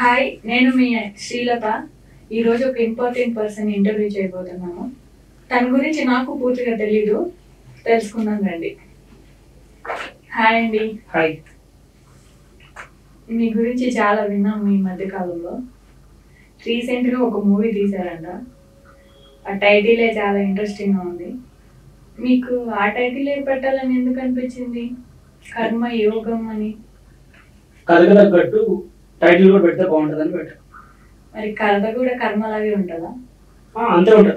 Hi నేను మీ శ్రీలత ఈరోజు ఒక ఇంపార్టెంట్ పర్సన్ ఇంటర్వ్యూ చేయబోతున్నాను తన గురించి నాకు పూర్తిగా తెలీదు తెలుసుకుందాం రండి హాయ్ అండి హాయ్ మీ గురించి చాలా విన్నాము ఈ మధ్య కాలంలో రీసెంట్గా ఒక మూవీ తీశారంట ఆ టైటిలే చాలా ఇంట్రెస్టింగ్గా ఉంది మీకు ఆ టైటిలే పెట్టాలని ఎందుకు అనిపించింది కర్మ యోగం అని కథకు తగ్గట్టు టైటిల్ కూడా పెడితే బాగుంటుందని పెట్టా మరి కథ కూడా కర్మలాగే ఉంటుందా ఆ, అంతే ఉంటుంది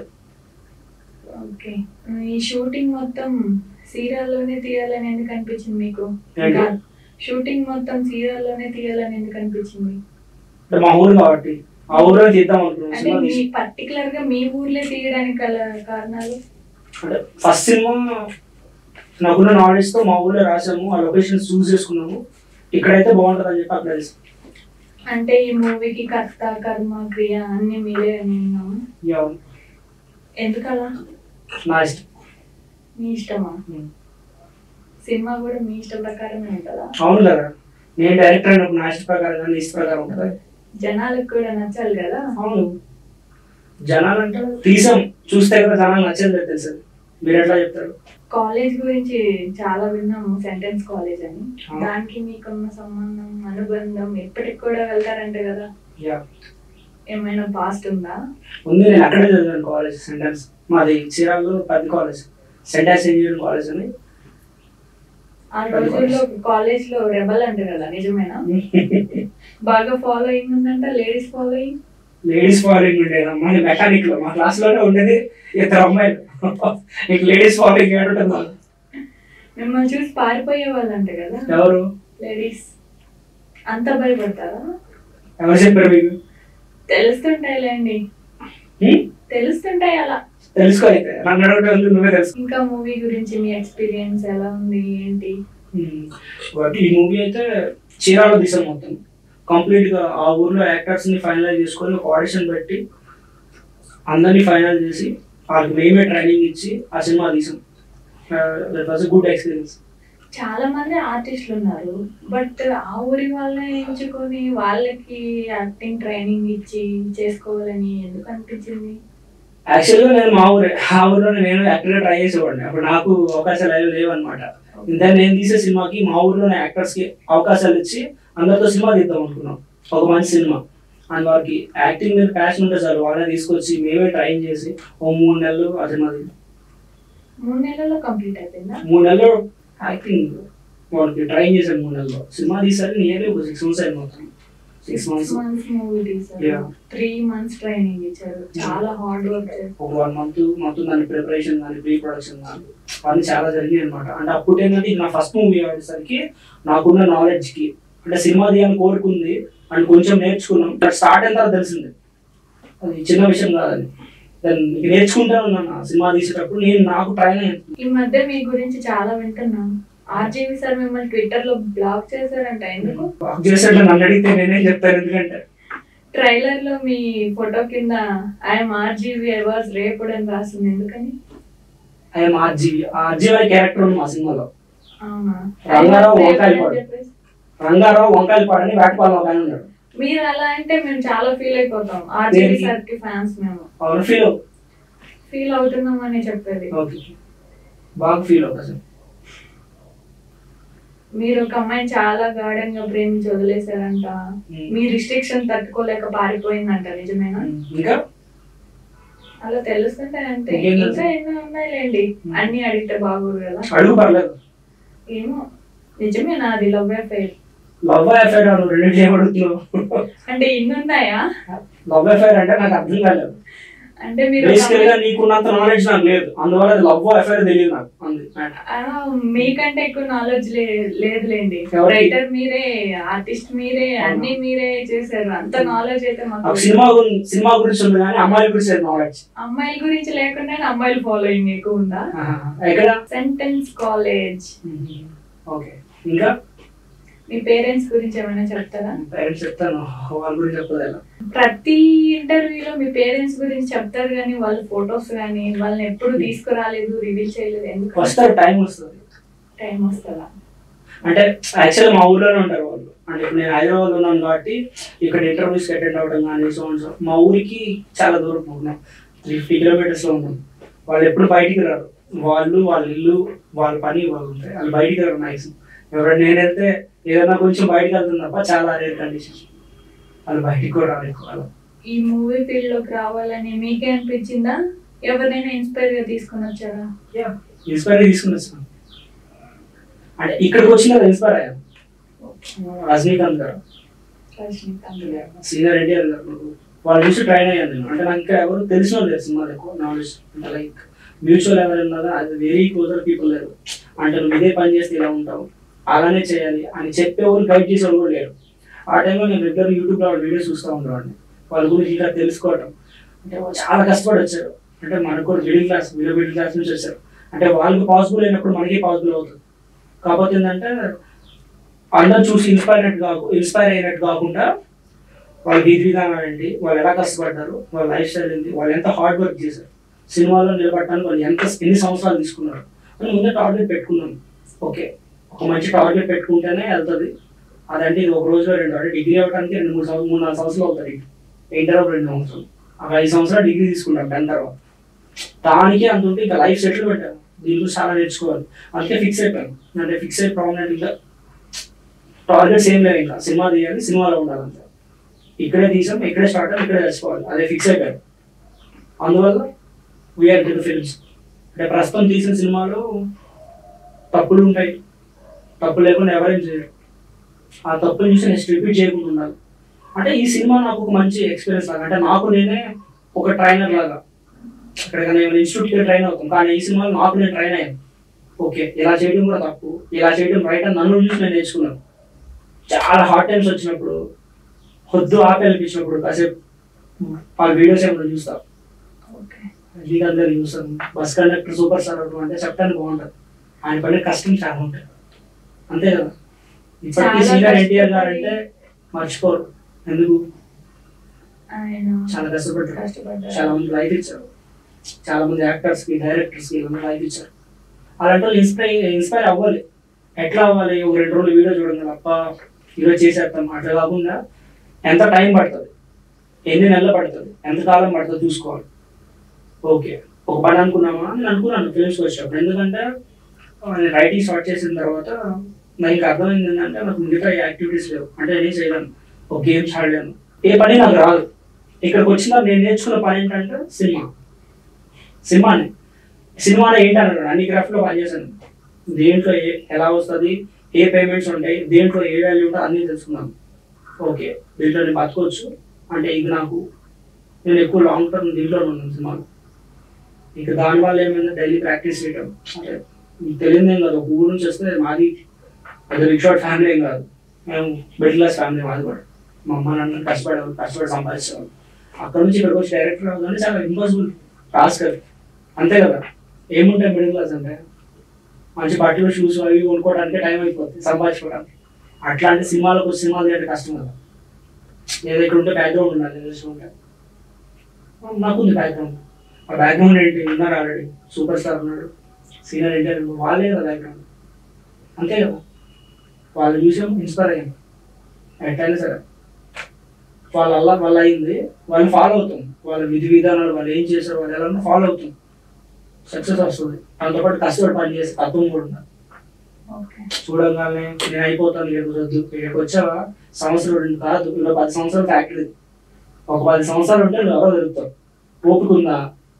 ఓకే ఈ షూటింగ్ మొత్తం సీరియల్లోనే తీయాలని ఎందుకు అనిపించింది మీకు ఏంటి? ఇంకా షూటింగ్ మొత్తం సీరియల్లోనే తీయాలని ఎందుకు అనిపించింది అంటే మా ఊరు కాబట్టి ఆ ఊర్లో తీద్దాం అనుకున్నాం అంటే సినిమా మీ తీసి పర్టికులర్ గా మీ ఊర్లే తీయడానికి గల కారణాలు అంటే ఫస్ట్ సినిమా నాకున్న నాలెడ్జ్ తో మా ఊర్లో రాసాము ఆ లొకేషన్ చూస్ చేసుకున్నాము ఇక్కడైతే బాగుంటుంది అని చెప్పి అక్కడ వేసాం. అంటే ఈ మూవీకి కర్త కర్మ క్రియ అన్ని మీరే అని విన్నాము యా, ఎందుకలా నా ఇష్టం మీ ఇష్టమా ఉమ్. సినిమా కూడా మీ ఇష్ట ప్రకారమే ఉంటుందా అవును కదా నేను డైరెక్టర్ అయినప్పుడు నా ఇష్ట ప్రకారం కానీ నీ ఇష్ట ప్రకారం ఉంటుంది జనాలకు కూడా నచ్చాలి కదా అవును జనాలు అంటే తీసాం చూస్తే కదా జనాలు నచ్చేది తెలుసు మీరు ఎట్లా చెప్తారు కాలేజ్ గురించి చాలా విన్నాము సెంటెన్స్ కాలేజ్ అని ఆ. దానికి మీకున్న సంబంధం అనుబంధం ఎప్పటికి కూడా వెళ్తారంట కదా యా ఏమైనా పాస్ట్ ఉందా ఉంది నేను అక్కడే చదివాను కాలేజ్ సెంటెన్స్ మాది చీరాల్లో పెద్ద కాలేజ్ సెంటెన్స్ ఇంజనీరింగ్ కాలేజ్ అని ఆ రోజుల్లో కాలేజ్ లో రెబల్ అంట కదా నిజమేనా బాగా ఫాలోయింగ్ ఉందంట లేడీస్ ఫాలోయింగ్ లేడీస్ ఫాలోయింగ్ ఉండేది అమ్మాయి మెకానిక్ లో మా క్లాస్ లోనే ఉండేది ఇద్దరు అమ్మాయిలు నీకు లేడీస్ ఫాలోయింగ్ ఏడుంటుంది మాకు. మిమ్మల్ని చూసి పారిపోయే వాళ్ళంట కదా ఎవరు లేడీస్ అంత భయపడతారా ఎవరు చెప్పారు మీకు తెలుస్తుంటాయిలేండి హ్మ్? తెలుస్తుంటాయి అలా తెలుసుకో అయితే నన్ను అడగడం ఎందుకు నువ్వే తెలుసు ఇంకా మూవీ గురించి మీ ఎక్స్పీరియన్స్ ఎలా ఉంది ఏంటి హ్మ్. కాబట్టి ఈ మూవీ అయితే చీరాలో తీసాం మొత్తం కంప్లీట్ గా ఆ ఊర్లో యాక్టర్స్ ని ఫైనలైజ్ చేసుకొని ఒక ఆడిషన్ పెట్టి అందరినీ ఫైనల్ చేసి వాళ్ళకి మేమే ట్రైనింగ్ ఇచ్చి ఆ సినిమా తీసాం దట్ వాజ్ గుడ్ ఎక్స్పీరియన్స్ చాలా మంది ఆర్టిస్టులు ఉన్నారు బట్ ఆ ఊరి వాళ్ళని ఎంచుకొని వాళ్ళకి యాక్టింగ్ ట్రైనింగ్ ఇచ్చి చేసుకోవాలని ఎందుకు అనిపించింది యాక్చువల్గా నేను మా ఊరే ఆ ఊర్లో నేను యాక్టర్గా ట్రై చేసేవాడిని అప్పుడు నాకు అవకాశాలు ఏవి లేవు అనమాట ఇంత నేను తీసే సినిమాకి మా ఊర్లోనే యాక్టర్స్ కి అవకాశాలు ఇచ్చి అందరితో సినిమా తీద్దాం అనుకున్నాం ఒక మంచి సినిమా అండ్ వారికి యాక్టింగ్ మీద ప్యాషన్ ఉంటే చాలు వాళ్ళని తీసుకొచ్చి మేమే ట్రైన్ చేసి ఓ మూడు నెలలు ఆ సినిమా తీద్దాం మూడు నెలల్లో కంప్లీట్ అయిపోయిందా మూడు నెలలు యాక్టింగ్ వాళ్ళకి ట్రైన్ చేశాను మూడు నెలల్లో సినిమా తీసారు నియర్లీ ఒక సిక్స్ మంత్స్ అయింది మొత్తం సిక్స్ మంత్స్ మంత్స్ మూవీ తీసారు Yeah. త్రీ మంత్స్ ట్రైనింగ్ ఇచ్చారు చాలా హార్డ్ వర్క్ చేశారు ఒక వన్ మంత్ మొత్తం దాని ప్రిపరేషన్ కానీ ప్రీ ప్రొడక్షన్ కానీ అవన్నీ చాలా జరిగాయి అనమాట అంటే అప్పుడు ఏంటంటే ఇది నా ఫస్ట్ మూవీ అయ్యేసరికి నాకున్న నాలెడ్జ్ కి అంటే సినిమా తీయాలని కోరుకుంది అండ్ కొంచెం నేర్చుకున్నాం బట్ స్టార్ట్ అయిన తర్వాత తెలిసింది అది చిన్న విషయం కాదని దాన్ని నీకు నేర్చుకుంటా ఉన్నాను ఆ సినిమా తీసేటప్పుడు నేను నాకు ట్రైన్ అయ్యాను ఈ మధ్య మీ గురించి చాలా వింటున్నాను ఆర్జీవి సార్ మిమ్మల్ని ట్విట్టర్ లో బ్లాక్ చేశారంట ఎందుకు చేసేట్లు నన్ను అడిగితే నేనేం చెప్తాను ఎందుకంటే ట్రైలర్ లో మీ ఫోటో కింద I'm RGV I was raped అని రాసింది ఎందుకని ఐఎమ్ ఆర్జీవి ఆర్జీవి అనే క్యారెక్టర్ ఉంది మా సినిమాలో అవునా రంగారావు I was వంకాయలు raped పాడు. అని చెప్పేసి. రంగారావు వంకాయలు పాడని వేటపాలెం ఒక ఆయన ఉన్నాడు మీరు అలా అంటే మేము చాలా ఫీల్ అయిపోతాం ఆర్జీవి దేనికి? సార్ కి ఫ్యాన్స్ మేము అవును ఫీల్ ఫీల్ అవుతున్నాం అని చెప్పేది ఓకే బాగా ఫీల్ అవుతుంది మీరు ఒక అమ్మాయిని చాలా గాఢం గా ప్రేమించి వదిలేశారంట Hmm. మీ రిస్ట్రిక్షన్ తట్టుకోలేక పారిపోయిందంట నిజమేనా ఇంకా అలా తెలుస్తుంటే అంటే ఇంకేం తెలుసు? ఇంకా ఎన్నో ఉన్నాయిలేండి Hmm. అన్ని అడిగితే బాగోదు కదా అడుగు పర్లేదు ఏమో నిజమేనా అది లవ్ అఫైర్ లవ్ అఫైర్ అని రెండు ఏమడుగుతున్నావు అంటే ఇన్ని ఉన్నాయా లవ్ అఫైర్ అంటే నాకు అర్థం కాలేదు అంటే మీరు ఒక బేసికల్ గా అమ్మాయి- నీకున్నంత నాలెడ్జ్ నాకు లేదు అందువల్ల అది లవ్ అఫైర్ తెలియదు నాకు అంది ఆ, మీకంటే ఎక్కువ నాలెడ్జ్ లేదులేండి ఎవరికి? రైటర్ మీరే ఆర్టిస్ట్ మీరే అన్ని మీరే చేశారు అంత నాలెడ్జ్ అయితే నాకు మాకు సినిమా గురించి సినిమా గురించి ఉంది కానీ అమ్మాయిల గురించి లేదు నాలెడ్జ్ అమ్మాయిల గురించి లేకుండా అమ్మాయిల ఫాలోయింగ్ ఎక్కువ ఉందా ఎక్కడ సెంటెన్స్ కాలేజ్ ఓకే ఇంకా మీ పేరెంట్స్ గురించి ఏమైనా చెప్తారా పేరెంట్స్ చెప్తాను వాళ్ళ గురించి చెప్పలేదు ప్రతి ఇంటర్వ్యూలో మీ పేరెంట్స్ గురించి చెప్తారు కానీ వాళ్ళ ఫొటోస్ కానీ వాళ్ళని ఎప్పుడు తీసుకురాలేదు రివీల్ చేయలేదు ఎందుకు వస్తారు టైం వస్తుంది టైం వస్తుందా అంటే యాక్చువల్ మా ఊర్లోనే ఉంటారు వాళ్ళు అంటే ఇప్పుడు నేను హైదరాబాద్ ఉన్నాను కాబట్టి ఇక్కడ ఇంటర్వ్యూస్కి అటెండ్ అవ్వడం కానీ సో అండ్ సో మా ఊరికి చాలా దూరం ఉన్నాం త్రీ ఫిఫ్టీ కిలోమీటర్స్లో ఉన్నాం వాళ్ళు ఎప్పుడు బయటికి రారు వాళ్ళు వాళ్ళ ఇల్లు వాళ్ళ పని వాళ్ళు ఉంటాయి వాళ్ళు బయటికి రారు మ్యాక్సిమం ఎవరైనా నేను వెళ్తే ఏదైనా కొంచెం బయటికి వెళ్తుంది తప్ప చాలా రేర్ కండిషన్ వాళ్ళు బయటికి కూడా రారు ఎక్కువ అలా. ఈ మూవీ ఫీల్డ్ లోకి రావాలని మీకే అనిపించిందా ఎవరినైనా ఇన్స్పైర్ గా తీసుకొని వచ్చారా ఇన్స్పైర్ తీసుకుని వచ్చాను అంటే ఇక్కడికి వచ్చిన ఇన్స్పైర్ అయ్యాను రజనీకాంత్ గారు రజనీకాంత్ సీనియర్ ఎన్టీఆర్ గారు వాళ్ళు చూసి ట్రైన్ అయ్యాను నేను అంటే నాకు ఇంకా ఎవరు తెలిసిన వాళ్ళు లేరు సినిమాలు ఎక్కువ నాలెడ్జ్ అంటే లైక్ మ్యూచువల్ ఎవరు ఉన్నదో అది వెరీ క్లోజర్ పీపుల్ లేరు అంటే నువ్వు ఇదే పని చేస్తే ఇలా ఉంటావు అలానే చేయాలి అని చెప్పేవాళ్ళు గైడ్ చేసేవాళ్ళు కూడా లేరు ఆ టైంలో నేను రెగ్యులర్ యూట్యూబ్లో వాళ్ళ వీడియోస్ చూస్తూ ఉండేవాడిని వాళ్ళ గురించి ఇంకా తెలుసుకోవటం అంటే వాళ్ళు చాలా కష్టపడి వచ్చారు అంటే మనకు కూడా మిడిల్ క్లాస్ వీళ్ళు మిడిల్ క్లాస్ నుంచి వచ్చారు అంటే వాళ్ళకి పాసిబుల్ అయినప్పుడు మనకి పాసిబుల్ అవుతుంది కాకపోతే ఏంటంటే అందరూ చూసి ఇన్స్పైర్ కాకు ఇన్స్పైర్ అయినట్టు కాకుండా వాళ్ళ విధి విధానాలు ఏంటి వాళ్ళు ఎలా కష్టపడ్డారు వాళ్ళ లైఫ్ స్టైల్ ఏంటి వాళ్ళు ఎంత హార్డ్ వర్క్ చేశారు సినిమాలో నిలబడటానికి వాళ్ళు ఎంత ఎన్ని సంవత్సరాలు తీసుకున్నారు అని ముందే టార్గెట్ పెట్టుకున్నాం ఓకే ఒక మంచి టార్గెట్ పెట్టుకుంటేనే వెళ్తుంది అదంటే ఇది ఒక రోజులో రెండు అంటే డిగ్రీ అవ్వడానికి రెండు మూడు సంవత్సరాలు మూడు నాలుగు సంవత్సరాలు అవుతుంది ఇంటర్ ఒక రెండు సంవత్సరాలు ఒక ఐదు సంవత్సరాలు డిగ్రీ తీసుకుంటాం టెన్ తర్వాత దానికి అంత ఉంటే ఇంకా లైఫ్ సెటిల్ పెట్టాను దీంట్లో చాలా నేర్చుకోవాలి అందుకే ఫిక్స్ అయిపోయాను అంటే ఫిక్స్ అయి ప్రామినెంట్ ఇంకా టార్గెట్స్ ఏం లేవు ఇంకా సినిమా తీయాలి సినిమాలో ఉండాలంటే ఇక్కడే తీసాం ఇక్కడే స్టార్ట్ అయ్యి ఇక్కడే తెచ్చుకోవాలి అదే ఫిక్స్ అయిపోయాను అందువల్ల వీఆర్ టు ఫిల్మ్స్ అంటే ప్రస్తుతం తీసిన సినిమాలో తప్పులు ఉంటాయి తప్పు లేకుండా ఎవరేం చేయరు ఆ తప్పులు చూసి నెక్స్ట్ రిపీట్ చేయకుండా ఉండాలి అంటే ఈ సినిమా నాకు ఒక మంచి ఎక్స్పీరియన్స్ లాగా అంటే నాకు నేనే ఒక ట్రైనర్ లాగా ఎక్కడికైనా ఏమైనా ఇన్స్టిట్యూట్కి ట్రైన్ అవుతాం కానీ ఈ సినిమాలో నాకు నేను ట్రైన్ అయ్యాను ఓకే ఇలా చేయడం కూడా తప్పు ఇలా చేయడం రైట్ అని నన్ను చూసి నేను నేర్చుకున్నాను చాలా హార్డ్ టైమ్స్ వచ్చినప్పుడు వద్దు ఆపి అనిపించినప్పుడు కాసేపు వాళ్ళ వీడియోస్ ఏమైనా చూస్తా ఓకే రజనీకాంత్ గారు చూస్తాను బస్ కండక్టర్ సూపర్ స్టార్ అవడం అంటే చెప్పడానికి బాగుంటుంది ఆయన పడే కష్టం చాలా ఉంటుంది అంతే కదా ఇప్పటికీ చాలా సీనియర్ ఎన్టీఆర్ గారు కష్టపడి- అంటే మర్చిపోరు ఎందుకు ఆయన చాలా కష్టపడ్డారు కష్టపడ్డారు చాలా మంది లైఫ్ ఇచ్చారు చాలా మంది యాక్టర్స్ కి డైరెక్టర్స్ కి ఇలా లైఫ్ ఇచ్చారు అలాంటి వాళ్ళు ఇన్స్పైర్ ఇన్స్పైర్ అవ్వాలి ఎట్లా అవ్వాలి ఒక రెండు రోజులు వీడియో చూడండి అప్ప ఈరోజు చేసేస్తాం అట్లా కాకుండా ఎంత టైం పడుతుంది ఎన్ని నెలలు పడుతుంది ఎంత కాలం పడుతుంది చూసుకోవాలి ఓకే ఒక పని అనుకున్నామా నేను అనుకున్నాను ఫిల్మ్స్కి వచ్చినప్పుడు ఎందుకంటే ఆ, నేను రైటింగ్ స్టార్ట్ చేసిన తర్వాత నాకు ఇంకా అర్థమైంది ఏంటంటే నాకు మిగతా యాక్టివిటీస్ లేవు అంటే నేను చేయలేను ఒక గేమ్స్ ఆడలేను ఏ పని నాకు రాదు ఇక్కడికి వచ్చిన నేను నేర్చుకున్న పని ఏంటంటే సినిమా సినిమాని సినిమాలో ఏంటన్నాడు అన్ని క్రాఫ్ట్లో పనిచేశాను దేంట్లో ఏ ఎలా వస్తుంది ఏ పేమెంట్స్ ఉంటాయి దేంట్లో ఏ వాల్యూ ఉంటుందో అన్నీ తెలుసుకున్నాను ఓకే దీంట్లో నేను బతకొచ్చు అంటే ఇది నాకు నేను ఎక్కువ లాంగ్ టర్మ్ దీంట్లో ఉన్నాను సినిమాలో ఇక దానివల్ల ఏమైంది డైలీ ప్రాక్టీస్ చేయడం అంటే మీకు తెలియదు ఏం కాదు ఒక ఊరు నుంచి వస్తే మాది పెద్ద రిక్షాట్ ఫ్యామిలీ ఏం కాదు మేము మిడిల్ క్లాస్ ఫ్యామిలీ మాది కూడా మా అమ్మ నాన్న కష్టపడేవాళ్ళు కష్టపడి సంపాదించేవాళ్ళు అక్కడ నుంచి ఇక్కడికి వచ్చి డైరెక్టర్ అవ్వాలంటే చాలా ఇంపాసిబుల్ టాస్క్ అది అంతే కదా ఏముంటాయి మిడిల్ క్లాస్ అంటే మంచి బట్టలు షూస్ అవి కొనుక్కోవడానికి టైం అయిపోతుంది సంపాదించుకోవడానికి అట్లాంటి సినిమాలకు వచ్చి సినిమాలు తీయడం కష్టం కదా ఏదో ఇక్కడ ఉంటే బ్యాక్గ్రౌండ్ ఉండాలి ఇండస్ట్రీ ఉంటే నాకుంది బ్యాక్గ్రౌండ్ ఆ బ్యాక్గ్రౌండ్ ఏంటి ఉన్నారు ఆల్రెడీ సూపర్ స్టార్ ఉన్నాడు సీనియర్ ఎన్టీఆర్ ఉన్నాడు. వాళ్ళే కదా బ్యాక్గ్రౌండ్ అంతే కదా వాళ్ళు చూసాం ఇన్స్పైర్ అయ్యాం ఎట్లయినా సరే వాళ్ళ అల్లా వల్ల అయింది వాళ్ళని ఫాలో అవుతాం వాళ్ళ విధి విధానాలు వాళ్ళు ఏం చేశారు వాళ్ళు ఎలా ఫాలో అవుతాం సక్సెస్ వస్తుంది దాంతోపాటు కష్టపడి పని చేసే తత్వం కూడా ఉండాలి ఓకే చూడగానే నేను అయిపోతాను ఇక్కడికి వద్దు ఇక్కడికి వచ్చావా సంవత్సరం రెండు కాదు ఇలా పది సంవత్సరాలు ఫ్యాక్టరీ ఒక పది సంవత్సరాలు ఉంటే నువ్వు ఎవరో దొరుకుతావు ఓపిక ఉందా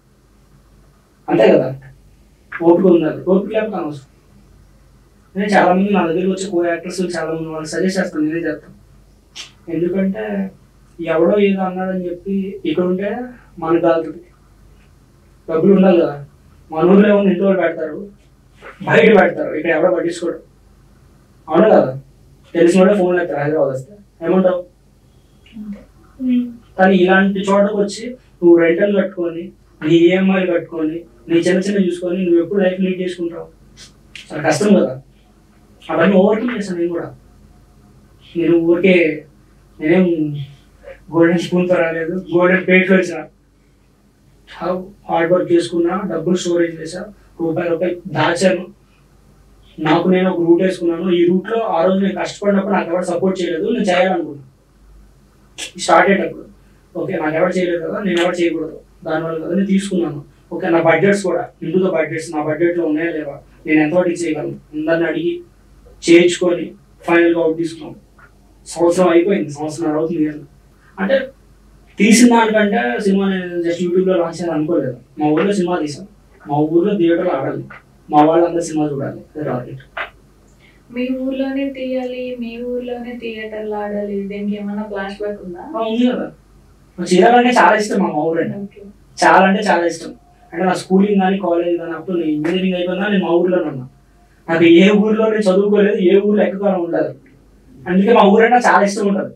అంతే కదా ఓపిక ఉందా ఓపిక లేకపోతే అనవసరం నేను చాలా మంది నా దగ్గరికి వచ్చి కో యాక్టర్స్ చాలా మంది వాళ్ళు సజెస్ట్ చేస్తాను నేనే చేస్తాను ఎందుకంటే ఎవడో ఏదో అన్నాడని చెప్పి ఇక్కడ ఉంటే మనకు కాలుతుంది డబ్బులు ఉండాలి కదా మన ఊర్లో ఏమో ఇంట్లో వాళ్ళు పెడతారు బయట పెడతారు ఇక్కడ ఎవడో పట్టించుకోడు అవును కదా తెలిసిన వాళ్ళే ఫోన్లు ఎత్తారు హైదరాబాద్ వస్తే ఏమంటావు అంతే కానీ ఇలాంటి చోటకు వచ్చి నువ్వు రెంటల్ కట్టుకొని నీ ఈఎంఐలు కట్టుకొని నీ చిన్న చిన్న చూసుకొని నువ్వు ఎప్పుడు లైఫ్ లీడ్ చేసుకుంటావు చాలా కష్టం కదా అవన్నీ ఓవర్కమ్ చేశాను నేను కూడా నేను ఊరికే నేనేం గోల్డెన్ స్పూన్తో రాలేదు గోల్డెన్ ప్లేట్లో వచ్చిన హార్డ్ వర్క్ చేసుకున్నా డబ్బులు స్టోరేజ్ చేశా రూపాయి రూపాయి దాచాను నాకు నేను ఒక రూట్ వేసుకున్నాను ఈ రూట్ లో ఆ రోజు నేను కష్టపడినప్పుడు నాకు ఎవరు సపోర్ట్ చేయలేదు నేను చేయాలనుకున్నాను స్టార్ట్ అయ్యేటప్పుడు ఓకే నాకు ఎవరు చేయలేదు కదా నేను ఎవరు చేయకూడదు దానివల్ల కదా నేను తీసుకున్నాను ఓకే నా బడ్జెట్స్ కూడా ఇందులో బడ్జెట్స్ నా బడ్జెట్లో ఉన్నాయా లేవా నేను ఎంతవరకు చేయగలను అందరిని అడిగి చేయించుకొని ఫైనల్గా అవుట్ తీసుకున్నాను సంవత్సరం అయిపోయింది సంవత్సరం అవుతుంది కదా. అంటే తీసిన దానికంటే సినిమా నేను జస్ట్ యూట్యూబ్లో లాంచ్ చేయాలని అనుకోలేదు మా ఊర్లో సినిమా తీసాను మా ఊర్లో థియేటర్లో ఆడాలి మా వాళ్ళందరూ సినిమా చూడాలి అదే టార్గెట్ మీ ఊర్లోనే తీయాలి మీ ఊర్లోనే థియేటర్లో ఆడాలి దీనికి ఏమైనా ఫ్లాష్ బ్యాక్ ఉందా ఉంది కదా నాకు చీరాలంటే చాలా ఇష్టం మా ఊరు అంటే ఓకే చాలా అంటే చాలా ఇష్టం అంటే నా స్కూలింగ్ కానీ కాలేజ్ కానీ అప్పుడు నేను ఇంజనీరింగ్ అయిపోయిందా నేను మా ఊర్లోనే ఉన్నా నాకు ఏ ఊర్లో నేను చదువుకోలేదు ఏ ఊర్లో ఎక్కువకాలం ఉండదు అందుకే మా ఊరు అంటే చాలా ఇష్టం ఉంటుంది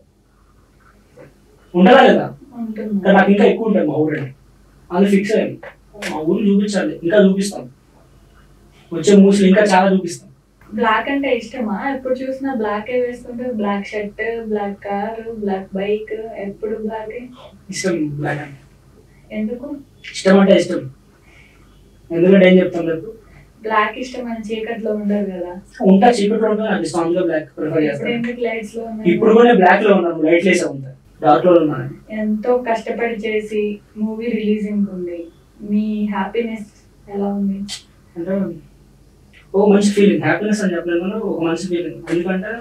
ఉండదా లేదా ఉంటుంది ఇంకా నాకు ఇంకా ఎక్కువ ఉంటుంది మా ఊరు అంటే అది ఫిక్స్ అయ్యింది మా ఊరు చూపించాలి ఇంకా చూపిస్తాం వచ్చే మూవీస్లో ఇంకా చాలా చూపిస్తాం బ్లాక్ అంటే ఇష్టమా ఎప్పుడు చూసినా బ్లాక్ వేసుకుంటే black shirt black car black bike ఎప్పుడు బ్లాక్ ఇష్టం బ్లాక్ అంటే ఎందుకు ఇష్టం అంటే ఇష్టం ఎందుకంటే ఏం చెప్తాం రేపు బ్లాక్ ఇష్టం అని చీకట్లో ఉండదు కదా ఉంటా చీకట్లో ఉంటే నాకు స్ట్రాంగ్ గా బ్లాక్ ప్రిఫర్ ఇప్పుడు చేస్తాను ఎందుకు లైట్స్ లో ఇప్పుడు ఉన్నాయి కూడా బ్లాక్ లో ఉన్నాను లైట్ లేసే ఉంటాయి డార్క్ లో ఉన్నాను ఎంతో కష్టపడి చేసి మూవీ రిలీజింగ్ ఉంది మీ హ్యాపీనెస్ ఎలా ఉంది అంటే ఓ మంచి ఫీలింగ్ హ్యాపీనెస్ అని చెప్పలేను కానీ ఒక మంచి ఫీలింగ్ ఎందుకంటే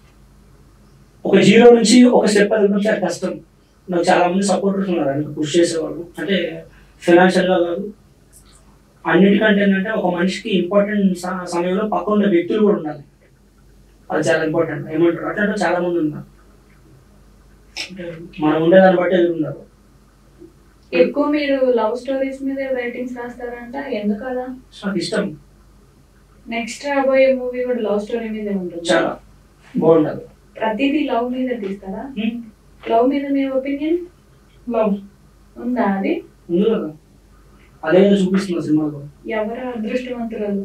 ఒక జీరో నుంచి ఒక స్టెప్ ఎదగడం చాలా కష్టం నాకు చాలా మంది సపోర్టర్స్ ఉన్నారు అందుకు పుష్ చేసేవాళ్ళు అంటే ఫైనాన్షియల్ గా కాదు అన్నిటికంటే ఏంటంటే ఒక మనిషికి ఇంపార్టెంట్ సమయంలో పక్కన ఉన్న వ్యక్తులు కూడా ఉండాలి అది చాలా ఇంపార్టెంట్ ఏమంటారు అట్లా చాలా మంది ఉన్నారు అంటే మనం ఉండేదాన్ని బట్టి ఎదురు ఉన్నారు ఎక్కువ మీరు లవ్ స్టోరీస్ మీద రైటింగ్స్ రాస్తారంట ఎందుకు అలా నాకు ఇష్టం నెక్స్ట్ రాబోయే మూవీ కూడా లవ్ స్టోరీ మీదే ఉంటుంది చాలా బాగుంటుంది ప్రతిదీ లవ్ మీద తీస్తారా లవ్ మీద మీ ఒపీనియన్ లవ్ ఉందా అది ఉంది కదా అదే ఏదో చూపిస్తున్నా సినిమాలో ఎవరు అదృష్టవంతురాలు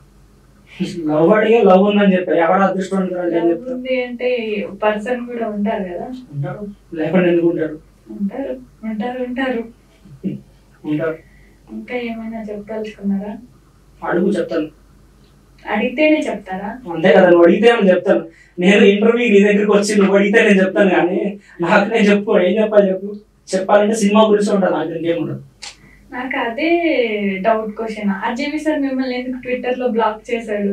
లవ్ అడిగే లవ్ ఉందని చెప్పారు ఎవరు అదృష్టవంతురాలు ఏం లవ్ చెప్తారు ఉంది అంటే పర్సన్ కూడా ఉంటారు కదా ఉంటారు లేకుండా ఎందుకు ఉంటారు ఉంటారు ఉంటారు ఉంటారు ఉంటారు ఇంకా ఏమైనా చెప్పదలుచుకున్నారా అడుగు చెప్తాను అడిగితేనే చెప్తారా అంతే కదా నువ్వు అడిగితే నేను చెప్తాను నేను ఇంటర్వ్యూ నీ దగ్గరికి వచ్చి నువ్వు అడిగితే నేను చెప్తాను కానీ నాకు నేను చెప్పు ఏం చెప్పాలి చెప్పు చెప్పాలంటే సినిమా గురించి ఉంటుంది నాకు ఇంకేం ఉండదు నాకు అదే డౌట్ క్వశ్చన్ ఆర్జేవి సార్ మిమ్మల్ని ఎందుకు ట్విట్టర్ లో బ్లాక్ చేశాడు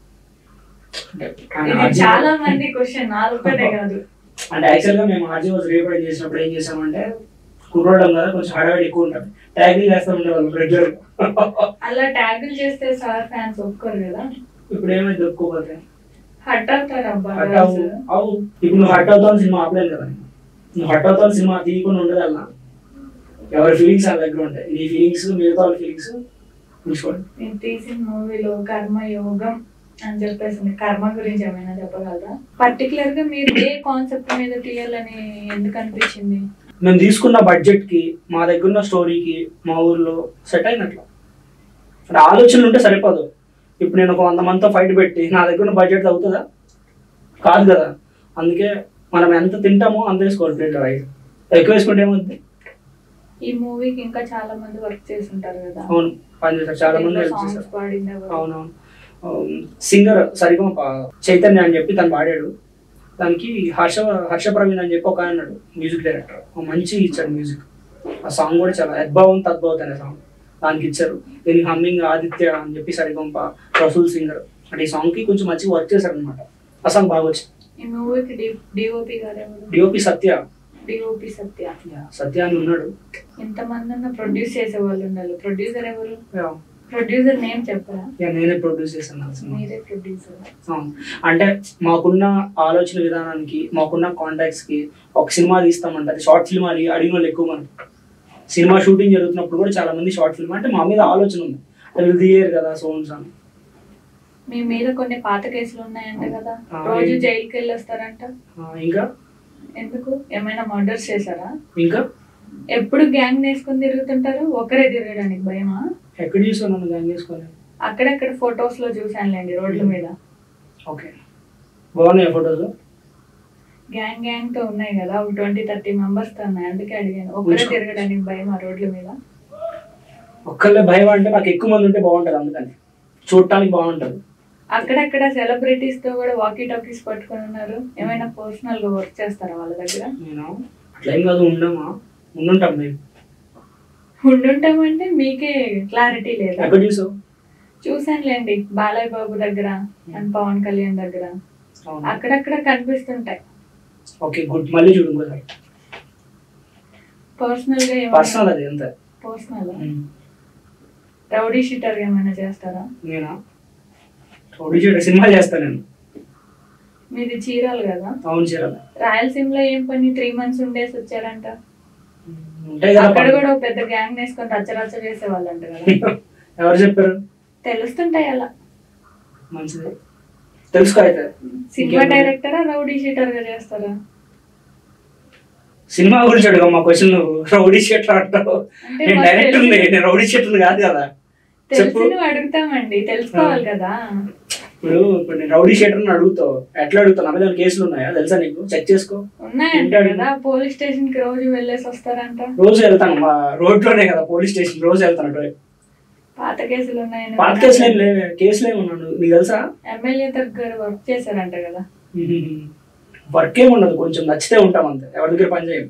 అంటే ఆయన ఇది RJ చాలా మంది క్వశ్చన్ నాదొక్కటే కాదు అంటే యాక్చువల్గా మేము ఆర్జీ వాజ్ రీప్రైజ్ చేసినప్పుడు ఏం చేసామంటే కుర్రోడం కదా కొంచెం హడావిడి ఎక్కువ ఉంటుంది ట్యాగింగ్ చేస్తూ ఉండేవాళ్ళం రెగ్యులర్ అలా ట్యాగులు చేస్తే సార్ ఫ్యాన్స్ ఒప్పుకోరు కదా ఇప్పుడు ఏమైంది ఒప్పుకోకపోతే హట్ అవుతారు అబ్బా హట్ అవు అవు ఇప్పుడు నువ్వు హట్ అవుతావు సినిమా ఆపలేదు కదా నేను. నువ్వు హట్ అవుతావు సినిమా తీయకుండా ఉండదల్లా ఎవరి ఫీలింగ్స్ వాళ్ళ దగ్గర ఉంటాయి నీ ఫీలింగ్స్ మిగతా వాళ్ళ ఫీలింగ్స్ ఉంచుకోండి మీరు తీసిన మూవీలో కర్మ యోగం అని చెప్పేసి ఉంది. కర్మ గురించి ఏమైనా చెప్పగలరా పర్టికులర్ గా మీరు ఏ కాన్సెప్ట్ మీద తీయాలని ఎందుకు అనిపించింది మేము తీసుకున్న బడ్జెట్ కి మా దగ్గర ఉన్న స్టోరీకి మా ఊర్లో సెట్ అయినట్లు అంటే ఆలోచనలు ఉంటే సరిపోదు ఇప్పుడు నేను ఒక వంద మందితో ఫైట్ పెట్టి నా దగ్గర ఉన్న బడ్జెట్ అవుతుందా కాదు కదా అందుకే మనం ఎంత తింటామో అంత వేసుకోవాలి ప్లేట్ రైస్ ఎక్కువ వేసుకుంటే ఏమవుతుంది ఈ మూవీకి ఇంకా చాలా మంది వర్క్ చేసి ఉంటారు కదా అవును పని చేశారు చాలా మంది హెల్ప్ సాంగ్స్ చేశారు పాడింది ఎవరు? అవునవును సింగర్ సరిగమ చైతన్య అని చెప్పి తను పాడాడు దానికి హర్ష హర్ష ప్రవీణ్ అని చెప్పి ఒక ఆయన ఉన్నాడు మ్యూజిక్ డైరెక్టర్ మంచి ఇచ్చాడు మ్యూజిక్ ఆ సాంగ్ కూడా చాలా అద్భావం తద్భావత్ అనే సాంగ్ దానికి ఇచ్చారు దీనికి హమ్మింగ్ ఆదిత్య అని చెప్పి సరిగంప రసూల్ సింగర్ అంటే ఈ సాంగ్ కి కొంచెం మంచిగా వర్క్ చేశారు అనమాట ఆ సాంగ్ బాగా వచ్చింది ఈ మూవీకి డిఓపి గారు ఎవరు డిఓపి సత్య డిఓపి సత్య సత్య అని ఉన్నాడు ఎంతమంది అన్న ప్రొడ్యూస్ చేసే వాళ్ళు ఉండాలి ప్రొడ్యూసర్ ఎవరు Yeah. ప్రొడ్యూసర్ నేమ్ చెప్పరా Yeah, నేనే ప్రొడ్యూస్ చేశాను ఆ సినిమా మీరే ప్రొడ్యూసర్ అవును. అంటే మాకున్న ఆలోచన విధానానికి మాకున్న కాంటాక్ట్స్ కి ఒక సినిమా తీస్తామంటే అది షార్ట్ ఫిల్మ్ అని అడిగిన వాళ్ళు ఎక్కువ మంది సినిమా షూటింగ్ జరుగుతున్నప్పుడు కూడా చాలా మంది షార్ట్ ఫిల్మ్ అంటే మా మీద ఆలోచన ఉంది అది తీయరు కదా సోన్స్ అని మీ మీద కొన్ని పాత కేసులు ఉన్నాయంట కదా ఆ, రోజు ఏం- జైలుకి వెళ్ళి వస్తారంట ఆ, ఇంకా ఎందుకు ఏమైనా మర్డర్స్ చేశారా ఇంకా ఎప్పుడు గ్యాంగ్ వేసుకొని తిరుగుతుంటారు ఒకరే తిరగడానికి భయమా ఎక్కడ చూసాను నన్ను గ్యాంగ్ చేసుకొని అక్కడక్కడ ఫొటోస్ లో చూసానులేండి రోడ్ల మీద ఓకే బాగున్నాయి ఫొటోస్ గ్యాంగ్ గ్యాంగ్ తో ఉన్నాయి కదా ఒక ట్వంటీ థర్టీ మెంబర్స్ తో ఉన్నాయి అందుకే అడిగాను ఒకరే ఉంచుకో. తిరగడానికి భయం ఆ రోడ్ల మీద ఒక్కళ్ళే భయం అంటే నాకు ఎక్కువ మంది ఉంటే బాగుంటుంది అందుకని చూడటానికి బాగుంటుంది అక్కడక్కడ సెలబ్రిటీస్ తో కూడా వాకీ టాకీస్ పట్టుకొని ఉన్నారు ఏమైనా పర్సనల్ గా వర్క్ చేస్తారా వాళ్ళ దగ్గర నేను అట్లా ఏం కాదు ఉండమా ఉండుంటాం మేము ఉండుంటామంటే మీకే క్లారిటీ లేదా ఎక్కడ చూసావు చూసానులేండి బాలయ్య బాబు దగ్గర అండ్ పవన్ కళ్యాణ్ దగ్గర అవునా? అక్కడక్కడ కనిపిస్తుంటాయి ఓకే గుడ్ మళ్ళీ చూడు ఇంకోసారి పర్సనల్ గా పర్సనల్ అది ఎంత పర్సనల్ రౌడీ షీటర్ ఏమైనా చేస్తారా నేనా రౌడీ చేయడం సినిమా చేస్తాను నేను మీది చీరాలు కదా అవును చీరాల రాయలసీమలో ఏం పని త్రీ మంత్స్ ఉండేసి వచ్చారంట ఉంటాయి కదా అక్కడ పనులు. కూడా ఒక పెద్ద గ్యాంగ్ వేసుకొని రచ్చరచ్చ చేసేవాళ్ళంట కదా ఎవరు చెప్పారు తెలుస్తుంటాయి అలా మంచిది తెలుసుకో అయితే సినిమా ఇంకేం? డైరెక్టరా రౌడీ షీటర్ గా చేస్తారా సినిమా గురించి అడుగు మా క్వశ్చన్ నువ్వు రౌడీ షీటర్ అంటావు అంటే నేను మాకు డైరెక్టర్ తెలిసి- నేను రౌడీ షీటర్ కాదు కదా చెప్పు తెలిసి అడుగుతామండి తెలుసుకోవాలి కదా ఇప్పుడు ఇప్పుడు నేను రౌడీ షీటర్ అని అడుగుతావు ఎట్లా అడుగుతావు నా మీద ఏమైనా కేసులు ఉన్నాయా తెలుసా నీకు చెక్ చేసుకో ఉన్నాయంట ఏంటి కదా పోలీస్ స్టేషన్ కి రోజు వెళ్ళేసి వస్తారంట రోజు వెళ్తాను మా రోడ్లోనే కదా పోలీస్ స్టేషన్ రోజు వెళ్తాను అటు వైపు. పాత కేసులు ఉన్నాయని పాత కేసులు ఏం లేవే కేసులు ఏమి ఉన్నాడు నీకు తెలుసా ఎమ్మెల్యే దగ్గర వర్క్ చేశారంట కదా వర్క్ ఏమి ఉండదు కొంచెం నచ్చితే ఉంటాం అంతే ఎవరి దగ్గర పని చేయం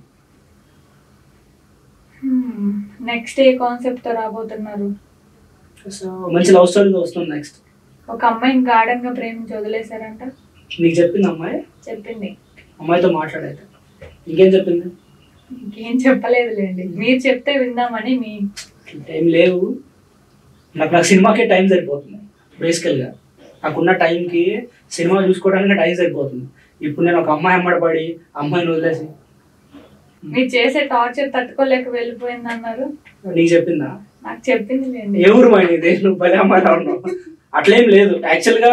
నెక్స్ట్ ఏ కాన్సెప్ట్ తో రాబోతున్నారు సో మంచి లవ్ స్టోరీ వస్తుంది నెక్స్ట్ ఒక అమ్మాయిని గార్డెన్ గా ప్రేమించి వదిలేశారంట నీకు చెప్పింది అమ్మాయి చెప్పింది అమ్మాయితో మాట్లాడైతే ఇంకేం చెప్పింది ఇంకేం చెప్పలేదులేండి మీరు చెప్తే విందామని మీ టైం లేవు నాకు నాకు సినిమాకే టైం సరిపోతుంది బేసికల్గా నాకున్న టైంకి సినిమా చూసుకోవడానికి టైం సరిపోతుంది ఇప్పుడు నేను ఒక అమ్మాయి అమ్మడి పడి అమ్మాయిని వదిలేసి మీరు చేసే టార్చర్ తట్టుకోలేక వెళ్ళిపోయింది అన్నారు నీకు చెప్పిందా నాకు చెప్పింది లేండి ఏ ఊరు మైంది నువ్వు భలే అమ్మాయిలా ఉన్నావు అట్లేం లేదు యాక్చువల్గా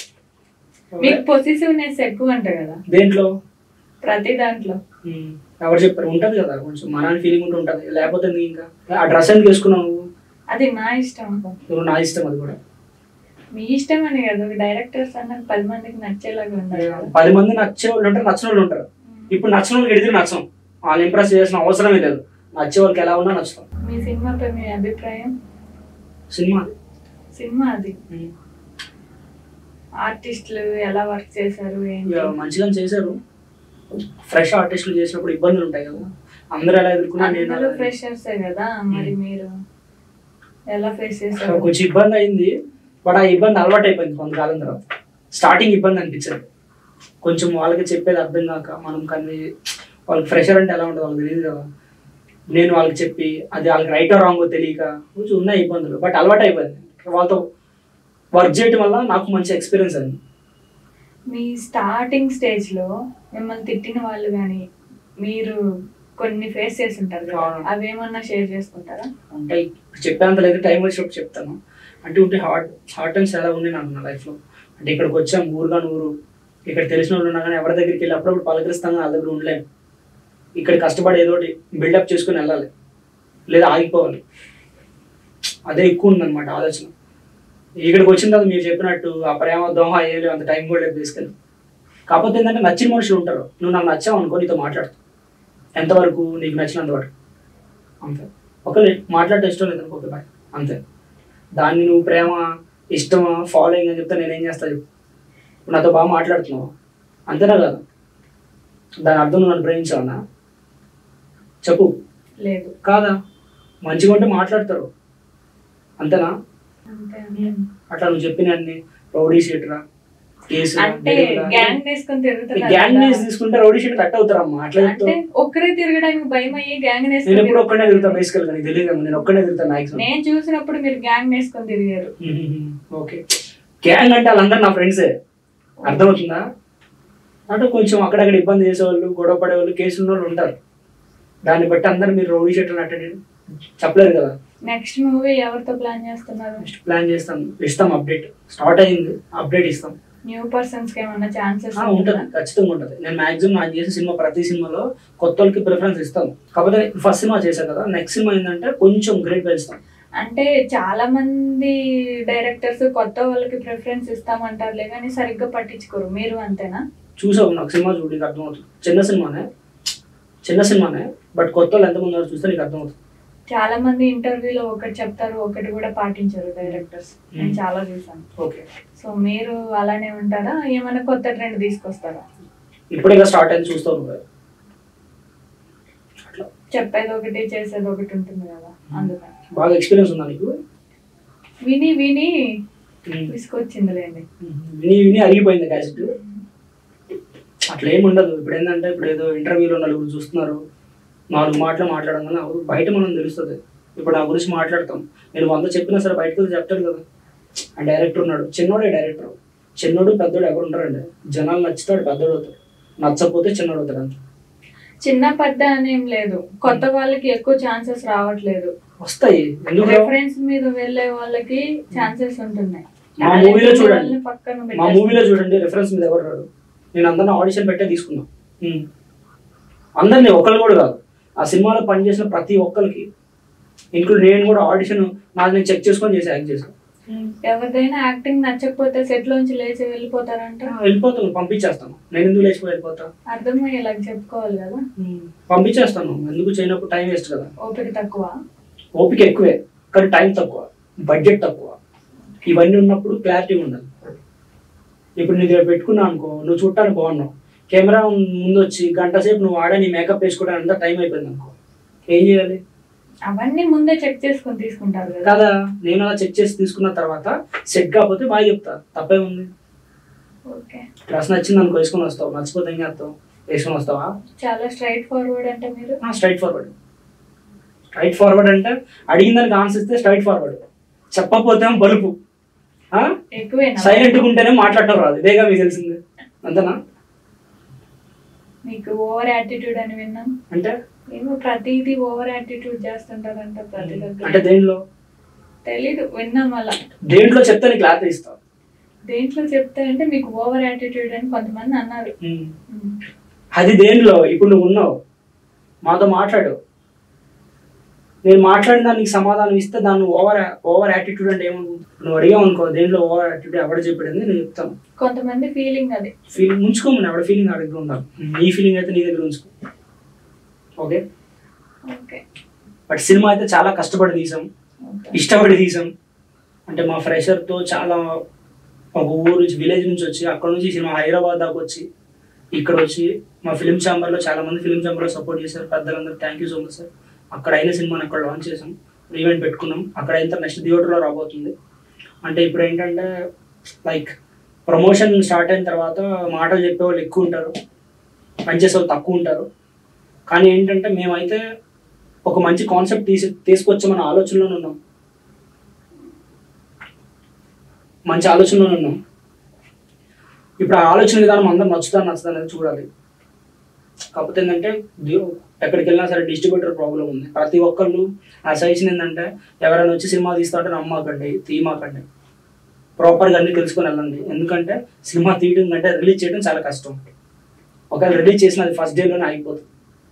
మీకు పొసిసివ్నెస్ ఎక్కువ అంట కదా దేంట్లో ప్రతి దాంట్లో ఉమ్, ఎవరు చెప్పారు ఉంటది కదా కొంచెం మన ఫీలింగ్ ఉంటూ ఉంటది లేకపోతే ఎందుకు ఇంకా ఆ డ్రెస్ ఎందుకు వేసుకున్నావు నువ్వు? అది నా ఇష్టం నువ్వు నా ఇష్టం అది కూడా మీ ఇష్టం అని కదా డైరెక్టర్స్ అన్నాక పది మందికి నచ్చేలాగా ఉండాలి కదా పది మంది నచ్చే వాళ్ళు ఉంటారు నచ్చిన వాళ్ళు ఉంటారు ఇప్పుడు నచ్చిన వాళ్ళకి ఎడితే నచ్చం వాళ్ళు ఇంప్రెస్ చేయాల్సిన అవసరమే లేదు నచ్చే వాళ్ళకి ఎలా ఉన్నా నచ్చుతాం మీ సినిమాపై మీ అభిప్రాయం సినిమా సినిమా అది ఉమ్. ఆర్టిస్టులు ఎలా వర్క్ చేశారు ఏంటి ఇక మంచిగా చేశారు ఫ్రెష్ ఆర్టిస్టులు చేసినప్పుడు ఇబ్బందులు ఉంటాయి కదా అందరూ ఎలా ఎదుర్కొన్నా నేను అందరూ అలా- ఫ్రెషర్సే కదా మరి మీరు ఎలా ఫేస్ చేశారు కొంచెం ఇబ్బంది అయింది బట్ ఆ ఇబ్బంది అలవాటు అయిపోయింది కొంతకాలం తర్వాత స్టార్టింగ్ ఇబ్బంది అనిపించదు కొంచెం వాళ్ళకి చెప్పేది అర్థం కాక మనం కన్వే వాళ్ళకి ఫ్రెషర్ అంటే ఎలా ఉంటుంది వాళ్ళకి తెలియదు కదా నేను వాళ్ళకి చెప్పి అది వాళ్ళకి రైట్ రాంగో తెలియక కొంచెం ఉన్నాయి ఇబ్బందులు బట్ అలవాటు అయిపోయింది వాళ్ళతో వర్క్ చేయడం వల్ల నాకు మంచి ఎక్స్పీరియన్స్ అయింది మీ స్టార్టింగ్ స్టేజ్ లో మిమ్మల్ని తిట్టిన వాళ్ళు కానీ మీరు కొన్ని ఫేస్ చేసి ఉంటారు కదా అవును. అవేమన్నా షేర్ చేసుకుంటారా ఉంటాయి చెప్పేంత లేదు టైం వచ్చినప్పుడు చెప్తాను అంటే ఉంటే హార్డ్ హార్డ్ టైమ్స్ ఎలా ఉన్నాయి నాకు నా లైఫ్లో అంటే ఇక్కడికి వచ్చాం ఊరుగా ఊరు ఇక్కడ తెలిసిన వాళ్ళు ఉన్నా కానీ ఎవరి దగ్గరికి వెళ్ళి అప్పుడప్పుడు పలకరిస్తాం కానీ వాళ్ళ దగ్గర ఉండలేం ఇక్కడ కష్టపడి ఏదో ఒకటి బిల్డప్ చేసుకుని వెళ్ళాలి లేదా ఆగిపోవాలి అదే ఎక్కువ ఉందన్నమాట ఆలోచన ఇక్కడికి వచ్చిన తర్వాత మీరు చెప్పినట్టు ఆ ప్రేమ దోహ ఏమి అంత టైం కూడా లేదు తీసుకెళ్ళి కాకపోతే ఏంటంటే నచ్చిన మనుషులు ఉంటారు నువ్వు నాకు నచ్చావు అనుకో నీతో మాట్లాడుతావు ఎంతవరకు నీకు నచ్చినంత వరకు అంతే ఒకళ్ళు మాట్లాడితే ఇష్టం లేదు అనుకో బాయ్ అంతే దాన్ని నువ్వు ప్రేమ ఇష్టమా ఫాలోయింగ్ అని చెప్తే నేనేం చేస్తా చెప్పు నువ్వు నాతో బాగా మాట్లాడుతున్నావు అంతేనా కదా దాని అర్థం నువ్వు నన్ను ప్రేమించావనా చెప్పు లేదు కాదా మంచిగా ఉంటే మాట్లాడతారు అంతేనా అంతే అట్లా నువ్వు చెప్పిన అన్ని రౌడీ షీటరా కేసు అంటే గ్యాంగ్ వేసుకొని తిరుగుతున్నారు గ్యాంగ్ కదా. తీసుకుంటే రౌడీ షీట్ కట్ అవుతారమ్మా అట్లా అంటే చెప్తావు ఒక్కరే తిరగడానికి భయం అయ్యి గ్యాంగ్ నేను ఎప్పుడు ఒక్కడే తిరుగుతా వేసుకొని బేసికల్ గా నీకు తెలియదు నేను ఒక్కడే తిరుగుతా మాక్సిమం నేను చూసినప్పుడు మీరు గ్యాంగ్ వేసుకొని తిరిగారు ఓకే గ్యాంగ్ అంటే వాళ్ళందరూ నా ఫ్రెండ్సే అర్థమవుతుందా అంటే కొంచెం అక్కడక్కడ ఇబ్బంది చేసేవాళ్ళు గొడవ పడేవాళ్ళు కేసులు ఉన్న వాళ్ళు ఉంటారు దాన్ని బట్టి అందరు మీరు రౌడీ షీట్లు అంటే చెప్పలేరు కదా నెక్స్ట్ మూవీ ఎవరితో ప్లాన్ చేస్తున్నారు నెక్స్ట్ ప్లాన్ చేస్తాం ఇస్తాం అప్డేట్ స్టార్ట్ అయింది అప్డేట్ ఇస్తాం న్యూ పర్సన్స్ కి ఏమన్నా ఛాన్సెస్ ఆ, ఉంటది ఖచ్చితంగా ఉంటది నేను మాక్సిమం నాకు చేసే సినిమా ప్రతి సినిమాలో కొత్త వాళ్ళకి ప్రిఫరెన్స్ ఇస్తాను కాకపోతే ఫస్ట్ సినిమా చేశాను కదా నెక్స్ట్ సినిమా ఏంటంటే కొంచెం గ్రేట్ పెంచుతాం అంటే చాలా మంది డైరెక్టర్స్ కొత్త వాళ్ళకి ప్రిఫరెన్స్ ఇస్తామంటారులే కానీ సరిగ్గా పట్టించుకోరు మీరు అంతేనా చూసావు నాకు సినిమా చూడు నీకు అర్థమవుతుంది చిన్న సినిమానే చిన్న సినిమానే బట్ కొత్త వాళ్ళు ఎంతమంది ఉన్నారు చూస్తే నీకు అర్థమవుతుంది చాలా మంది ఇంటర్వ్యూలో ఒకటి చెప్తారు ఒకటి కూడా పాటించరు డైరెక్టర్స్ నేను Hmm. చాలా చూసాను ఓకే సో మీరు అలానే ఉంటారా ఏమైనా కొత్త ట్రెండ్ తీసుకొస్తారా ఇప్పుడే ఇక స్టార్ట్ అయింది చూస్తావు నువ్వే అట్లా చెప్పేది ఒకటి చేసేది ఒకటి ఉంటుంది కదా అందుకని బాగా ఎక్స్పీరియన్స్ ఉందా నీకు విని విని ఉమ్. విసుకొచ్చిందిలేండి విని విని అరిగిపోయింది క్యాసెట్ అట్లా ఏమి ఉండదు ఇప్పుడు ఏంటంటే ఇప్పుడు ఏదో ఇంటర్వ్యూలో నలుగురు చూస్తున్నారు నాలుగు మాటలు మాట్లాడగానే అవును, బయట మనం తెలుస్తుంది ఇప్పుడు నా గురించి మాట్లాడతాం నేను వంద చెప్పినా సరే బయటకు వచ్చి చెప్తాడు కదా ఆ డైరెక్టర్ ఉన్నాడు చిన్నోడే డైరెక్టర్ చిన్నోడు పెద్దోడు ఎవరు ఉంటారండి జనాలు నచ్చుతాడు పెద్దోడు అవుతాడు నచ్చకపోతే చిన్నోడు అవుతాడు అంతే చిన్న పెద్ద అనేం లేదు కొత్త వాళ్ళకి ఎక్కువ ఛాన్సెస్ రావట్లేదు వస్తాయి ఎందుకు రావు? రెఫరెన్స్ మీద వెళ్ళే వాళ్ళకి ఛాన్సెస్ ఉంటున్నాయి మా మూవీలో చూడండి వాళ్ళని పక్కన మా పెట్టేసి- మూవీలో చూడండి రెఫరెన్స్ మీద ఎవరు రాడు నేను అందరిని ఆడిషన్ పెట్టే తీసుకున్నా ఉమ్. అందరినీ ఒకళ్ళు కూడా కాదు ఆ సినిమాలో పనిచేసిన ప్రతి ఒక్కరికి ఇంక్లూడ్ నేను కూడా ఆడిషన్ నాకు నేను చెక్ చేసుకొని చేసి యాక్ట్ చేశాను ఎవరిదైనా యాక్టింగ్ నచ్చకపోతే సెట్ లోంచి లేచి వెళ్ళిపోతారంట వెళ్ళిపోతాను పంపించేస్తాను నేను ఎందుకు లేచిపోయి వెళ్ళిపోతా అర్థమయ్యేలా చెప్పుకోవాలి కదా ఉమ్. పంపించేస్తాను ఎందుకు చేయనప్పుడు టైం వేస్ట్ కదా ఓపిక తక్కువ ఓపిక ఎక్కువే కానీ టైం తక్కువ బడ్జెట్ తక్కువ ఇవన్నీ ఉన్నప్పుడు క్లారిటీ ఉండాలి ఇప్పుడు నీకు రేపు పెట్టుకున్నా అనుకో నువ్వు చూడటానికి బాగున్నావు కెమెరా ముందు వచ్చి గంట సేపు నువ్వు ఆడ నీ మేకప్ వేసుకోవడానికి అంతా టైం అయిపోయింది అనుకో ఏం చేయాలి అవన్నీ ముందే చెక్ చేసుకొని తీసుకుంటారు కదా కదా నేను అలా చెక్ చేసి తీసుకున్న తర్వాత సెట్ కాకపోతే బాగా చెప్తా తప్పే ఉంది ఓకే డ్రెస్ నచ్చింది అనుకో వేసుకొని వస్తావు నచ్చిపోతే ఏం చేస్తావు వేసుకొని వస్తావా చాలా స్ట్రైట్ ఫార్వర్డ్ అంటే మీరు స్ట్రైట్ ఫార్వర్డ్ స్ట్రైట్ ఫార్వర్డ్ అంటే అడిగిన దానికి ఆన్సర్ ఇస్తే స్ట్రైట్ ఫార్వర్డ్ చెప్పకపోతే ఏమో బలుపు ఎక్కువేనా సైలెంట్గా ఉంటేనే మాట్లాడటం రాదు ఇదేగా మీకు తెలిసింది అంతేనా మీకు ఓవర్ యాటిట్యూడ్ అని విన్నాం అంటే ఏమో ప్రతిదీ ఓవర్ యాటిట్యూడ్ చేస్తుంటారంట ప్రతి అంటే దగ్గర దేంట్లో తెలీదు విన్నాం అలా దేంట్లో చెప్తే నీకు క్లారిటీ ఇస్తావు దేంట్లో చెప్తే అంటే మీకు ఓవర్ యాటిట్యూడ్ అని కొంతమంది అన్నారు ఉమ్. అది దేంట్లో ఇప్పుడు నువ్వు ఉన్నావు మాతో మాట్లాడు నేను మాట్లాడిన దానికి సమాధానం ఇస్తే దాన్ని ఓవర్ ఓవర్ యాటిట్యూడ్ అంటే ఏమనుకుంటా నువ్వు అడిగావు అనుకో దేంట్లో ఓవర్ యాటిట్యూడ్ ఎవడ చెప్పాడని నేను చెప్తాను కొంతమంది ఫీలింగ్ అది ఫీలింగ్ ఉంచుకోమని ఎవడ ఫీలింగ్ నా దగ్గర ఉండాలి నీ ఫీలింగ్ అయితే నీ దగ్గర ఉంచుకో ఓకే ఓకే బట్ సినిమా అయితే చాలా కష్టపడి తీసాం ఓకే ఇష్టపడి తీసాం అంటే మా ఫ్రెషర్తో చాలా ఒక ఊరు నుంచి విలేజ్ నుంచి వచ్చి అక్కడ నుంచి సినిమా హైదరాబాద్ దాకా వచ్చి ఇక్కడ వచ్చి మా ఫిలిం ఛాంబర్లో చాలా మంది ఫిలిం ఛాంబర్లో సపోర్ట్ చేశారు పెద్దలందరూ thank you so much sir అక్కడ అయిన సినిమాని అక్కడ లాంచ్ చేసాం ఈవెంట్ పెట్టుకున్నాం అక్కడ అయితే నెక్స్ట్ థియేటర్లో రాబోతుంది అంటే ఇప్పుడు ఏంటంటే లైక్ ప్రమోషన్ స్టార్ట్ అయిన తర్వాత మాటలు చెప్పేవాళ్ళు ఎక్కువ ఉంటారు పనిచేసే వాళ్ళు తక్కువ ఉంటారు కానీ ఏంటంటే మేమైతే ఒక మంచి కాన్సెప్ట్ తీసి తీసుకొచ్చామన్న ఆలోచనలో ఉన్నాం మంచి ఆలోచనలో ఉన్నాం ఇప్పుడు ఆ ఆలోచన విధానం అందరం నచ్చుతా నచ్చుతా అనేది చూడాలి కాకపోతే ఏంటంటే ది- ఎక్కడికి వెళ్ళినా సరే డిస్ట్రిబ్యూటర్ ప్రాబ్లం ఉంది ప్రతి ఒక్కళ్ళు ఆ సజెషన్ ఏంటంటే ఎవరైనా వచ్చి సినిమా తీస్తా అంటే నమ్మకండి తీయమాకండి ప్రాపర్గా అన్ని తెలుసుకొని వెళ్ళండి ఎందుకంటే సినిమా తీయడం కంటే రిలీజ్ చేయడం చాలా కష్టం ఒకవేళ రిలీజ్ చేసిన అది ఫస్ట్ డేలోనే అయిపోతుంది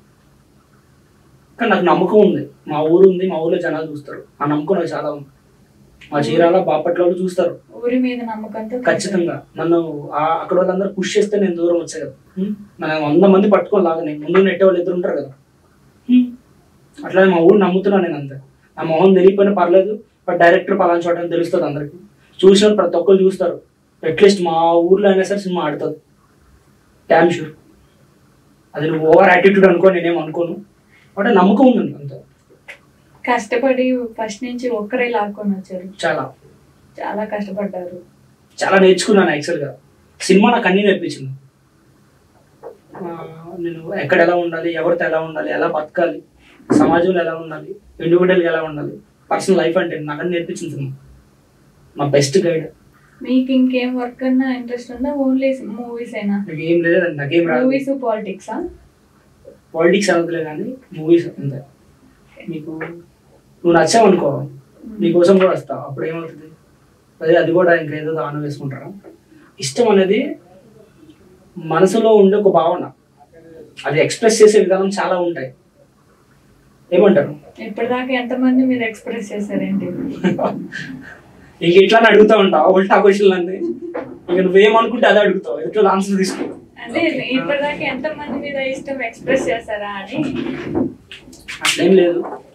కానీ నాకు నమ్మకం ఉంది మా ఊరు ఉంది మా ఊర్లో జనాలు చూస్తారు ఆ నమ్మకం నాకు చాలా ఉంది మా చీరాల బాపట్ల వాళ్ళు చూస్తారు ఊరి మీద నమ్మకంతో ఖచ్చితంగా నన్ను ఆ- అక్కడ వాళ్ళందరూ పుష్ చేస్తే నేను దూరం వచ్చా కదా హ్మ్? నన్ను వంద మంది పట్టుకొని లాగా నేను ముందు నెట్టే వాళ్ళు ఇద్దరు ఉంటారు కదా హ్మ్? అట్లానే మా ఊరు నమ్ముతున్నా నేను అంతే నా మొహం తెలియకపోయినా పర్లేదు బట్ డైరెక్టర్ పలానా చోట అని తెలుస్తుంది అందరికి చూసిన ప్రతి ఒక్కరు చూస్తారు అట్లీస్ట్ మా ఊర్లో అయినా సరే సినిమా ఆడుతుంది డ్యామ్ షూర్ అది నువ్వు ఓవర్ యాటిట్యూడ్ అనుకో నేనేం అనుకోను బట్ నమ్మకం ఉంది నాకు అంతే కష్టపడి ఫస్ట్ నుంచి ఒక్కరే లాక్కొని వచ్చారు చాలా చాలా కష్టపడ్డారు చాలా నేర్చుకున్నాను యాక్చువల్గా సినిమా నాకు అన్నీ నేర్పించింది ఆ, నేను ఎక్కడ ఎలా ఉండాలి ఎవరితో ఎలా ఉండాలి ఎలా బతకాలి సమాజంలో ఎలా ఉండాలి ఇండివిజువల్గా ఎలా ఉండాలి పర్సనల్ లైఫ్ అంటే నాకు అన్ని నేర్పించింది సినిమా మా బెస్ట్ గైడ్ మీకు ఇంకేం వర్క్ అన్నా ఇంట్రెస్ట్ ఉందా ఓన్లీ మూవీస్ అయినా నాకు ఏం లేదు నాకేం రాదు మూవీస్ పాలిటిక్సా పాలిటిక్స్ అనదులే కానీ మూవీస్ అంతే మీకు నువ్వు నచ్చావు అనుకో నీకోసం కూడా వస్తా అప్పుడు ఏమవుతుంది అదే అది కూడా ఇంకా ఏదో దానం వేసుకుంటారా ఇష్టం అనేది మనసులో ఉండే ఒక భావన అది ఎక్స్ప్రెస్ చేసే విధానం చాలా ఉంటాయి ఏమంటారు ఇప్పటిదాకా ఎంతమంది మీరు ఎక్స్ప్రెస్ చేశారేంటి ఇంక ఇట్లానే అడుగుతా ఉంటావు ఉల్టా క్వశ్చన్లు అన్నీ ఇక నువ్వేమనుకుంటే అదే అడుగుతావు ఎట్లా ఆన్సర్ తీసుకో అదే ఇప్పటిదాకా ఎంతమంది మీద ఇష్టం ఎక్స్ప్రెస్ చేశారా అని అట్లేం లేదు